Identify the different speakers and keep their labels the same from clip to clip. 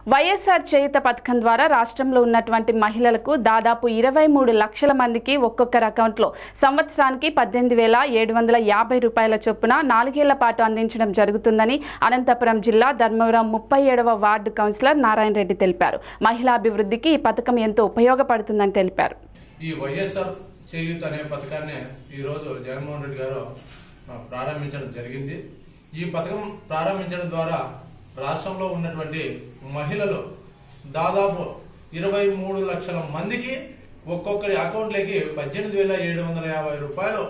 Speaker 1: వైఎస్ఆర్ చేయుత పథకం ద్వారా రాష్ట్రంలో ఉన్నటువంటి మహిళలకు దాదాపు ఇరవై మూడు లక్షల మందికి ఒక్కొక్కరి అకౌంట్లో సంవత్సరానికి పద్దెనిమిది వేల ఏడు వందల యాభై రూపాయల చొప్పున నాలుగేళ్ల పాటు అందించడం జరుగుతుందని అనంతపురం జిల్లా ధర్మవరం ముప్పై ఏడవ వార్డు కౌన్సిలర్ నారాయణ రెడ్డి తెలిపారు మహిళా అభివృద్ధికి ఈ పథకం ఎంతో ఉపయోగపడుతుందని తెలిపారు
Speaker 2: ఈ వైఎస్ఆర్ చేయూత్ అనే పథకాన్ని ఈరోజు జగన్మోహన్ రెడ్డి గారు ఆ, ప్రారంభించడం జరిగింది ఈ పథకం ప్రారంభించడం ద్వారా రాష్ట్రంలో ఉన్నటువంటి మహిళలు దాదాపు ఇరవై మూడు లక్షల మందికి ఒక్కొక్కరి అకౌంట్లకి పద్దెనిమిది వేల ఏడు వందల యాభై రూపాయలు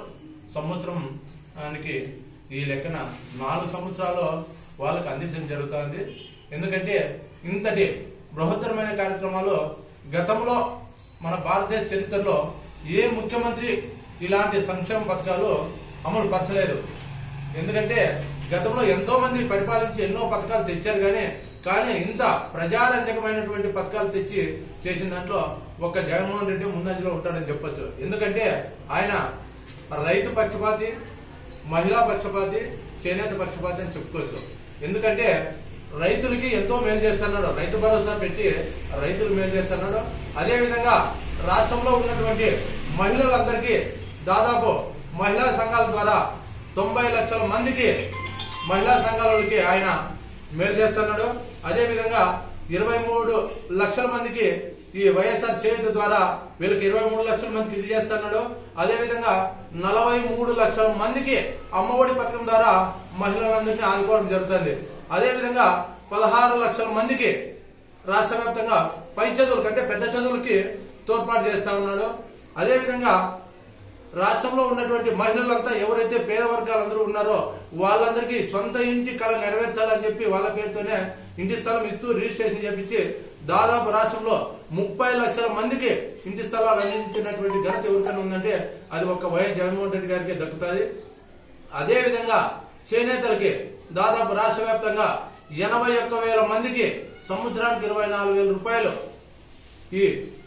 Speaker 2: సంవత్సరానికి ఈ లెక్కన నాలుగు సంవత్సరాలు వాళ్ళకి అందించడం జరుగుతుంది ఎందుకంటే ఇంతటి బృహత్తరమైన కార్యక్రమాలు గతంలో మన భారతదేశ చరిత్రలో ఏ ముఖ్యమంత్రి ఇలాంటి సంక్షేమ పథకాలు అమలు పరచలేదు ఎందుకంటే గతంలో ఎంతో మంది పరిపాలించి ఎన్నో పథకాలు తెచ్చారు కానీ కానీ ఇంత ప్రజారంజకమైనటువంటి పథకాలు తెచ్చి చేసిన దాంట్లో ఒక్క జగన్మోహన్ రెడ్డి ముందంజలో ఉంటాడని చెప్పొచ్చు ఎందుకంటే ఆయన రైతు పక్షపాతి మహిళా పక్షపాతి చేనేత పక్షపాతి అని చెప్పుకోవచ్చు ఎందుకంటే రైతులకి ఎంతో మేలు చేస్తున్నాడు రైతు భరోసా పెట్టి రైతులు మేలు చేస్తున్నాడు అదే విధంగా రాష్ట్రంలో ఉన్నటువంటి మహిళలందరికీ దాదాపు మహిళా సంఘాల ద్వారా తొంభై లక్షల మందికి మహిళా సంఘాలకి ఆయన మేలు చేస్తున్నాడు అదే విధంగా ఇరవై మూడు లక్షల మందికి ఈ వైఎస్ఆర్ చేయుత ద్వారా వీళ్ళకి ఇరవై మూడు లక్షల మందికి ఇది చేస్తున్నాడు అదే విధంగా నలభై మూడు లక్షల మందికి అమ్మఒడి పథకం ద్వారా మహిళలందరినీ ఆదుకోవడం జరుగుతుంది అదే విధంగా పదహారు లక్షల మందికి రాష్ట్ర వ్యాప్తంగా పై చదువులు కంటే పెద్ద చదువులకి తోడ్పాటు చేస్తా ఉన్నాడు అదే విధంగా రాష్ట్రంలో ఉన్నటువంటి మహిళలంతా ఎవరైతే పేద వర్గాలందరూ ఉన్నారో వాళ్ళందరికీ సొంత ఇంటి కళ నెరవేర్చాలని చెప్పి వాళ్ళ పేరుతోనే ఇంటి స్థలం ఇస్తూ రిజిస్ట్రేషన్ చేపించి దాదాపు రాష్ట్రంలో ముప్పై లక్షల మందికి ఇంటి స్థలాలు అందించినటువంటి ఘనత ఎవరికైనా ఉందంటే అది ఒక వైఎస్ జగన్మోహన్ రెడ్డి గారికి దక్కుతుంది అదే విధంగా చేనేతలకి దాదాపు రాష్ట్ర వ్యాప్తంగా ఎనభై ఒక్క వేల మందికి సంవత్సరానికి ఇరవై నాలుగు వేల రూపాయలు ఈ